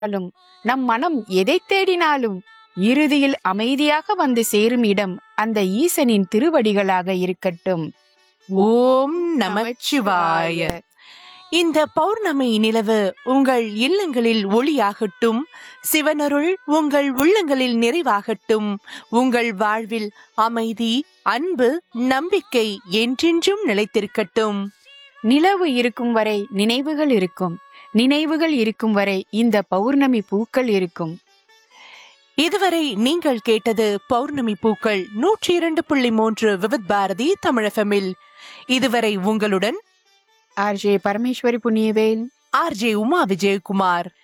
இருந்தாலும் நம் மனம் எதை தேடினாலும் இறுதியில் அமைதியாக வந்து சேரும் இடம் அந்த ஈசனின் திருவடிகளாக இருக்கட்டும் ஓம் நமச்சிவாய இந்த பௌர்ணமி நிலவு உங்கள் இல்லங்களில் ஒளியாகட்டும் சிவனருள் உங்கள் உள்ளங்களில் நிறைவாகட்டும் உங்கள் வாழ்வில் அமைதி அன்பு நம்பிக்கை என்றென்றும் நிலைத்திருக்கட்டும் நிலவு இருக்கும் வரை நினைவுகள் இருக்கும் நினைவுகள் இருக்கும் வரை இந்த பௌர்ணமி பூக்கள் இருக்கும் இதுவரை நீங்கள் கேட்டது பௌர்ணமி பூக்கள் நூற்றி இரண்டு புள்ளி மூன்று விவித் பாரதி தமிழகமில் இதுவரை உங்களுடன் ஆர்ஜே பரமேஸ்வரி புண்ணியவேல் ஆர்ஜே உமா விஜயகுமார்